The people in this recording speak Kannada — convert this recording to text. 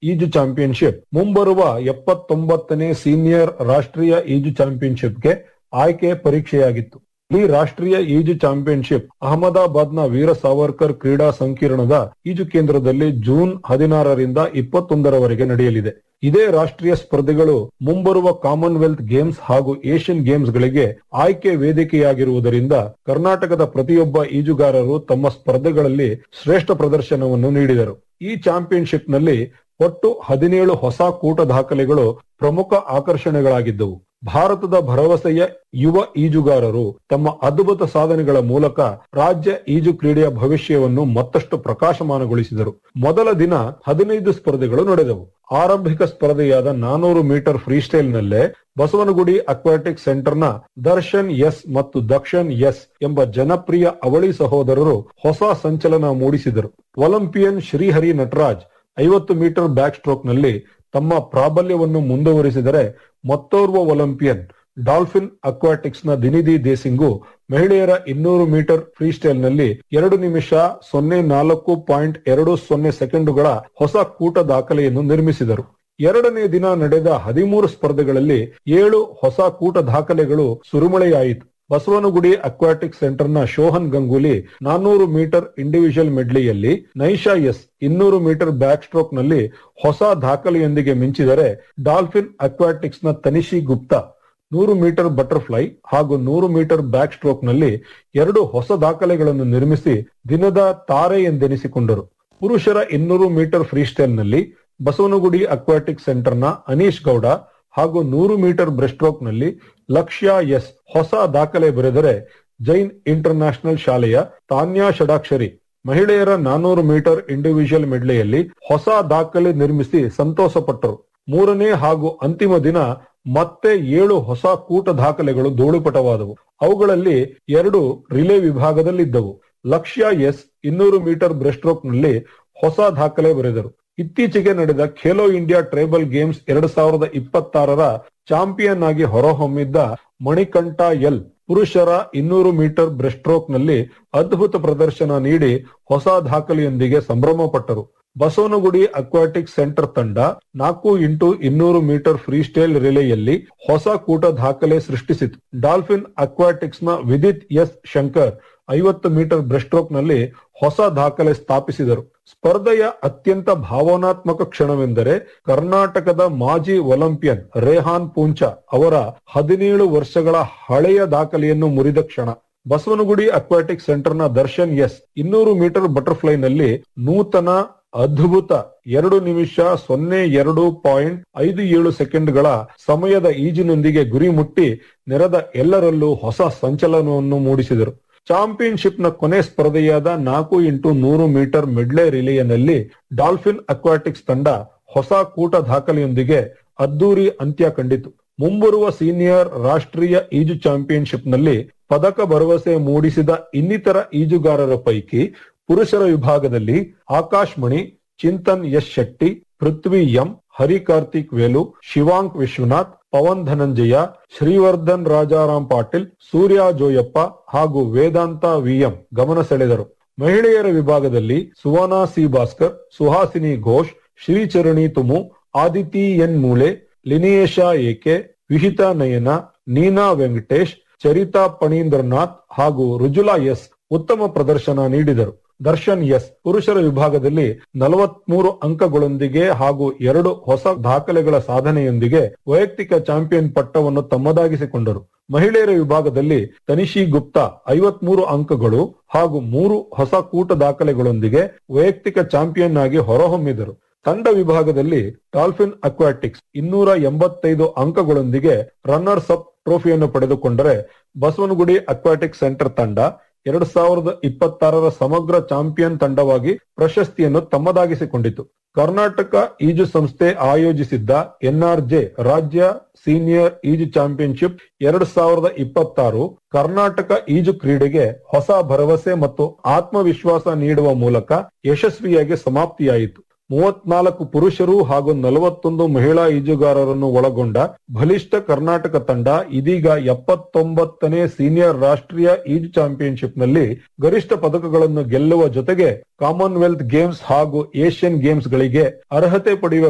ಈಜು ಚಾಂಪಿಯನ್ಶಿಪ್ ಮುಂಬರುವ ಎಪ್ಪತ್ತೊಂಬತ್ತನೇ ಸೀನಿಯರ್ ರಾಷ್ಟ್ರೀಯ ಈಜು ಚಾಂಪಿಯನ್ಶಿಪ್ಗೆ ಆಯ್ಕೆ ಪರೀಕ್ಷೆಯಾಗಿತ್ತು ಈ ರಾಷ್ಟ್ರೀಯ ಈಜು ಚಾಂಪಿಯನ್ಶಿಪ್ ಅಹಮದಾಬಾದ್ನ ವೀರ ಸಾವರ್ಕರ್ ಕ್ರೀಡಾ ಸಂಕೀರ್ಣದ ಈಜು ಕೇಂದ್ರದಲ್ಲಿ ಜೂನ್ ಹದಿನಾರರಿಂದ ಇಪ್ಪತ್ತೊಂದರವರೆಗೆ ನಡೆಯಲಿದೆ ಇದೇ ರಾಷ್ಟ್ರೀಯ ಸ್ಪರ್ಧೆಗಳು ಮುಂಬರುವ ಕಾಮನ್ವೆಲ್ತ್ ಗೇಮ್ಸ್ ಹಾಗೂ ಏಷ್ಯನ್ ಗೇಮ್ಸ್ ಗಳಿಗೆ ಆಯ್ಕೆ ವೇದಿಕೆಯಾಗಿರುವುದರಿಂದ ಕರ್ನಾಟಕದ ಪ್ರತಿಯೊಬ್ಬ ಈಜುಗಾರರು ತಮ್ಮ ಸ್ಪರ್ಧೆಗಳಲ್ಲಿ ಶ್ರೇಷ್ಠ ಪ್ರದರ್ಶನವನ್ನು ನೀಡಿದರು ಈ ಚಾಂಪಿಯನ್ಶಿಪ್ ನಲ್ಲಿ ಒಟ್ಟು ಹದಿನೇಳು ಹೊಸ ಕೂಟ ದಾಖಲೆಗಳು ಪ್ರಮುಖ ಆಕರ್ಷಣೆಗಳಾಗಿದ್ದವು ಭಾರತದ ಭರವಸೆಯ ಯುವ ಈಜುಗಾರರು ತಮ್ಮ ಅದ್ಭುತ ಸಾಧನೆಗಳ ಮೂಲಕ ರಾಜ್ಯ ಈಜು ಕ್ರೀಡೆಯ ಭವಿಷ್ಯವನ್ನು ಮತ್ತಷ್ಟು ಪ್ರಕಾಶಮಾನಗೊಳಿಸಿದರು ಮೊದಲ ದಿನ ಹದಿನೈದು ಸ್ಪರ್ಧೆಗಳು ನಡೆದವು ಆರಂಭಿಕ ಸ್ಪರ್ಧೆಯಾದ ನಾನೂರು ಮೀಟರ್ ಫ್ರೀಸ್ಟೈಲ್ ನಲ್ಲೇ ಬಸವನಗುಡಿ ಅಕ್ವಾಟಿಕ್ ಸೆಂಟರ್ನ ದರ್ಶನ್ ಎಸ್ ಮತ್ತು ದಕ್ಷನ್ ಎಸ್ ಎಂಬ ಜನಪ್ರಿಯ ಅವಳಿ ಸಹೋದರರು ಹೊಸ ಸಂಚಲನ ಮೂಡಿಸಿದರು ಒಲಿಂಪಿಯನ್ ಶ್ರೀಹರಿ ನಟರಾಜ್ ಐವತ್ತು ಮೀಟರ್ ಬ್ಯಾಕ್ ಸ್ಟ್ರೋಕ್ ನಲ್ಲಿ ತಮ್ಮ ಪ್ರಾಬಲ್ಯವನ್ನು ಮುಂದುವರಿಸಿದರೆ ಮತ್ತೋರ್ವ ಒಲಿಂಪಿಯನ್ ಡಾಲ್ಫಿನ್ ಅಕ್ವಾಟಿಕ್ಸ್ ನ ದಿನಿಧಿ ದೇಸಿಂಗು ಮಹಿಳೆಯರ ಇನ್ನೂರು ಮೀಟರ್ ಫ್ರೀಸ್ಟೈಲ್ ನಲ್ಲಿ ಎರಡು ನಿಮಿಷ ಸೊನ್ನೆ ನಾಲ್ಕು ಪಾಯಿಂಟ್ ಎರಡು ಸೊನ್ನೆ ಸೆಕೆಂಡುಗಳ ಹೊಸ ಕೂಟ ದಾಖಲೆಯನ್ನು ನಿರ್ಮಿಸಿದರು ಎರಡನೇ ದಿನ ನಡೆದ ಹದಿಮೂರು ಸ್ಪರ್ಧೆಗಳಲ್ಲಿ ಏಳು ಹೊಸ ಕೂಟ ದಾಖಲೆಗಳು ಸುರುಮಳೆಯಾಯಿತು ಬಸವನಗುಡಿ ಅಕ್ವಾಟಿಕ್ ಸೆಂಟರ್ನ ಶೋಹನ್ ಗಂಗೂಲಿ ನಾನ್ನೂರು ಮೀಟರ್ ಇಂಡಿವಿಜುವಲ್ ಮೆಡ್ಲಿಯಲ್ಲಿ ನೈಶಾ ಎಸ್ ಇನ್ನೂರು ಮೀಟರ್ ಬ್ಯಾಕ್ ಸ್ಟ್ರೋಕ್ ನಲ್ಲಿ ಹೊಸ ದಾಖಲೆಯೊಂದಿಗೆ ಮಿಂಚಿದರೆ ಡಾಲ್ಫಿನ್ ಅಕ್ವಾಟಿಕ್ಸ್ ನ ತನಿಷಿ ಗುಪ್ತಾ ನೂರು ಮೀಟರ್ ಬಟರ್ಫ್ಲೈ ಹಾಗೂ ನೂರು ಮೀಟರ್ ಬ್ಯಾಕ್ ಸ್ಟ್ರೋಕ್ ನಲ್ಲಿ ಎರಡು ಹೊಸ ದಾಖಲೆಗಳನ್ನು ನಿರ್ಮಿಸಿ ದಿನದ ತಾರೆ ಎಂದೆನಿಸಿಕೊಂಡರು ಪುರುಷರ ಇನ್ನೂರು ಮೀಟರ್ ಫ್ರೀಸ್ಟೈಲ್ ನಲ್ಲಿ ಬಸವನಗುಡಿ ಅಕ್ವಾಟಿಕ್ ಸೆಂಟರ್ನ ಅನೀಶ್ ಗೌಡ ಹಾಗೂ ನೂರು ಮೀಟರ್ ಬ್ರೆಸ್ಟ್ರೋಕ್ ನಲ್ಲಿ ಲಕ್ಷ್ಯ ಎಸ್ ಹೊಸ ದಾಖಲೆ ಬರೆದರೆ ಜೈನ್ ಇಂಟರ್ ನ್ಯಾಷನಲ್ ಶಾಲೆಯ ತಾನ್ಯಾ ಷಡಾಕ್ಷರಿ ಮಹಿಳೆಯರ ನಾನೂರು ಮೀಟರ್ ಇಂಡಿವಿಜುವಲ್ ಮೆಡ್ಲೆಯಲ್ಲಿ ಹೊಸ ದಾಖಲೆ ನಿರ್ಮಿಸಿ ಸಂತೋಷಪಟ್ಟರು ಮೂರನೇ ಹಾಗೂ ಅಂತಿಮ ದಿನ ಮತ್ತೆ ಏಳು ಹೊಸ ಕೂಟ ದಾಖಲೆಗಳು ಧೂಳುಪಟವಾದವು ಅವುಗಳಲ್ಲಿ ಎರಡು ರಿಲೇ ವಿಭಾಗದಲ್ಲಿದ್ದವು ಲಕ್ಷ್ಯ ಎಸ್ ಇನ್ನೂರು ಮೀಟರ್ ಬ್ರೆಸ್ಟ್ರೋಕ್ ನಲ್ಲಿ ಹೊಸ ದಾಖಲೆ ಬರೆದರು ಇತ್ತೀಚೆಗೆ ನಡೆದ ಖೇಲೋ ಇಂಡಿಯಾ ಟ್ರೈಬಲ್ ಗೇಮ್ಸ್ ಎರಡ್ ಸಾವಿರದ ಇಪ್ಪತ್ತಾರರ ಚಾಂಪಿಯನ್ ಆಗಿ ಹೊರಹೊಮ್ಮಿದ್ದ ಮಣಿಕಂಠ ಎಲ್ ಪುರುಷರ ಇನ್ನೂರು ಮೀಟರ್ ಬ್ರೆಸ್ಟ್ರೋಕ್ ನಲ್ಲಿ ಅದ್ಭುತ ಪ್ರದರ್ಶನ ನೀಡಿ ಹೊಸ ದಾಖಲೆಯೊಂದಿಗೆ ಸಂಭ್ರಮ ಪಟ್ಟರು ಬಸವನಗುಡಿ ಅಕ್ವಾಟಿಕ್ ಸೆಂಟರ್ ತಂಡ ನಾಲ್ಕು ಇಂಟು ಇನ್ನೂರು ಮೀಟರ್ ಫ್ರೀಸ್ಟೈಲ್ ರಿಲೆಯಲ್ಲಿ ಹೊಸ ಕೂಟ ದಾಖಲೆ ಸೃಷ್ಟಿಸಿತು ಡಾಲ್ಫಿನ್ ಅಕ್ವಾಟಿಕ್ಸ್ ನ ವಿದಿತ್ ಎಸ್ ಶಂಕರ್ ಐವತ್ತು ಮೀಟರ್ ಬ್ರೆಸ್ಟ್ರೋಕ್ ನಲ್ಲಿ ಹೊಸ ದಾಖಲೆ ಸ್ಥಾಪಿಸಿದರು ಸ್ಪರ್ಧೆಯ ಅತ್ಯಂತ ಭಾವನಾತ್ಮಕ ಕ್ಷಣವೆಂದರೆ ಕರ್ನಾಟಕದ ಮಾಜಿ ಒಲಿಂಪಿಯನ್ ರೇಹಾನ್ ಪೂಂಚಾ ಅವರ ಹದಿನೇಳು ವರ್ಷಗಳ ಹಳೆಯ ದಾಖಲೆಯನ್ನು ಮುರಿದ ಕ್ಷಣ ಬಸವನಗುಡಿ ಅಕ್ವಾಟಿಕ್ ಸೆಂಟರ್ನ ದರ್ಶನ್ ಎಸ್ ಇನ್ನೂರು ಮೀಟರ್ ಬಟರ್ಫ್ಲೈ ನಲ್ಲಿ ನೂತನ ಅದ್ಭುತ ಎರಡು ನಿಮಿಷ ಸೊನ್ನೆ ಎರಡು ಪಾಯಿಂಟ್ ಐದು ಏಳು ಸೆಕೆಂಡ್ಗಳ ಸಮಯದ ಈಜಿನೊಂದಿಗೆ ಗುರಿ ಮುಟ್ಟಿ ನೆರೆದ ಎಲ್ಲರಲ್ಲೂ ಹೊಸ ಸಂಚಲನವನ್ನು ಮೂಡಿಸಿದರು ಚಾಂಪಿಯನ್ಶಿಪ್ ನ ಕೊನೆ ಸ್ಪರ್ಧೆಯಾದ ನಾಲ್ಕು ಇಂಟು ನೂರು ಮೀಟರ್ ಮಿಡ್ಲೆ ರಿಲೆಯನಲ್ಲಿ ಡಾಲ್ಫಿನ್ ಅಕ್ವಾಟಿಕ್ಸ್ ತಂಡ ಹೊಸ ಕೂಟ ದಾಖಲೆಯೊಂದಿಗೆ ಅದ್ದೂರಿ ಅಂತ್ಯ ಕಂಡಿತು ಮುಂಬರುವ ಸೀನಿಯರ್ ರಾಷ್ಟ್ರೀಯ ಈಜು ಚಾಂಪಿಯನ್ಶಿಪ್ ನಲ್ಲಿ ಪದಕ ಭರವಸೆ ಮೂಡಿಸಿದ ಇನ್ನಿತರ ಈಜುಗಾರರ ಪೈಕಿ ಪುರುಷರ ವಿಭಾಗದಲ್ಲಿ ಆಕಾಶ್ ಮಣಿ ಚಿಂತನ್ ಎಸ್ ಶೆಟ್ಟಿ ಪೃಥ್ವಿ ಎಂ ಹರಿ ಕಾರ್ತಿಕ್ ವೇಲು ಶಿವಾಂಕ್ ವಿಶ್ವನಾಥ್ ಪವನ್ ಧನಂಜಯ ಶ್ರೀವರ್ಧನ್ ರಾಜಾರಾಮ್ ಪಾಟೀಲ್ ಸೂರ್ಯ ಜೋಯಪ್ಪ ಹಾಗೂ ವೇದಾಂತ ವಿಎಂ ಗಮನ ಸೆಳೆದರು ಮಹಿಳೆಯರ ವಿಭಾಗದಲ್ಲಿ ಸುವರ್ಣ ಸಿ ಭಾಸ್ಕರ್ ಸುಹಾಸಿನಿ ಘೋಷ್ ಶ್ರೀಚರಣಿ ತುಮು ಆದಿತಿ ಎನ್ ಮೂಲೆ ಲಿನಿಯೇಶ ಏಕೆ ವಿಹಿತಾ ನಯನ ನೀನಾ ವೆಂಕಟೇಶ್ ಚರಿತಾ ಪಣೀಂದ್ರನಾಥ್ ಹಾಗೂ ರುಜುಲಾ ಎಸ್ ಉತ್ತಮ ಪ್ರದರ್ಶನ ನೀಡಿದರು ದರ್ಶನ್ ಎಸ್ ಪುರುಷರ ವಿಭಾಗದಲ್ಲಿ ನಲವತ್ಮೂರು ಅಂಕಗಳೊಂದಿಗೆ ಹಾಗೂ ಎರಡು ಹೊಸ ದಾಖಲೆಗಳ ಸಾಧನೆಯೊಂದಿಗೆ ವೈಯಕ್ತಿಕ ಚಾಂಪಿಯನ್ ಪಟ್ಟವನ್ನು ತಮ್ಮದಾಗಿಸಿಕೊಂಡರು ಮಹಿಳೆಯರ ವಿಭಾಗದಲ್ಲಿ ತನಿಷಿ ಗುಪ್ತಾ ಐವತ್ಮೂರು ಅಂಕಗಳು ಹಾಗೂ ಮೂರು ಹೊಸ ಕೂಟ ದಾಖಲೆಗಳೊಂದಿಗೆ ವೈಯಕ್ತಿಕ ಚಾಂಪಿಯನ್ ಆಗಿ ಹೊರಹೊಮ್ಮಿದರು ತಂಡ ವಿಭಾಗದಲ್ಲಿ ಡಾಲ್ಫಿನ್ ಅಕ್ವಾಟಿಕ್ಸ್ ಇನ್ನೂರ ಎಂಬತ್ತೈದು ಅಂಕಗಳೊಂದಿಗೆ ರನ್ನರ್ಸ್ ಅಪ್ ಟ್ರೋಫಿಯನ್ನು ಪಡೆದುಕೊಂಡರೆ ಬಸವನಗುಡಿ ಅಕ್ವಾಟಿಕ್ ಸೆಂಟರ್ ತಂಡ ಎರಡ್ ಸಾವಿರದ ಇಪ್ಪತ್ತಾರರ ಸಮಗ್ರ ಚಾಂಪಿಯನ್ ತಂಡವಾಗಿ ಪ್ರಶಸ್ತಿಯನ್ನು ತಮ್ಮದಾಗಿಸಿಕೊಂಡಿತು ಕರ್ನಾಟಕ ಈಜು ಸಂಸ್ಥೆ ಆಯೋಜಿಸಿದ್ದ ಎನ್ಆರ್ಜೆ ರಾಜ್ಯ ಸೀನಿಯರ್ ಈಜು ಚಾಂಪಿಯನ್ಶಿಪ್ ಎರಡ್ ಸಾವಿರದ ಇಪ್ಪತ್ತಾರು ಕರ್ನಾಟಕ ಈಜು ಕ್ರೀಡೆಗೆ ಹೊಸ ಭರವಸೆ ಮತ್ತು ಆತ್ಮವಿಶ್ವಾಸ ನೀಡುವ ಮೂಲಕ ಯಶಸ್ವಿಯಾಗಿ ಸಮಾಪ್ತಿಯಾಯಿತು ಮೂವತ್ನಾಲ್ಕು ಪುರುಷರು ಹಾಗೂ ನಲವತ್ತೊಂದು ಮಹಿಳಾ ಈಜುಗಾರರನ್ನು ಒಳಗೊಂಡ ಬಲಿಷ್ಠ ಕರ್ನಾಟಕ ತಂಡ ಇದೀಗ ಎಪ್ಪತ್ತೊಂಬತ್ತನೇ ಸೀನಿಯರ್ ರಾಷ್ಟ್ರೀಯ ಈಜು ಚಾಂಪಿಯನ್ಶಿಪ್ ನಲ್ಲಿ ಗರಿಷ್ಠ ಪದಕಗಳನ್ನು ಗೆಲ್ಲುವ ಜೊತೆಗೆ ಕಾಮನ್ವೆಲ್ತ್ ಗೇಮ್ಸ್ ಹಾಗೂ ಏಷ್ಯನ್ ಗೇಮ್ಸ್ ಗಳಿಗೆ ಅರ್ಹತೆ ಪಡೆಯುವ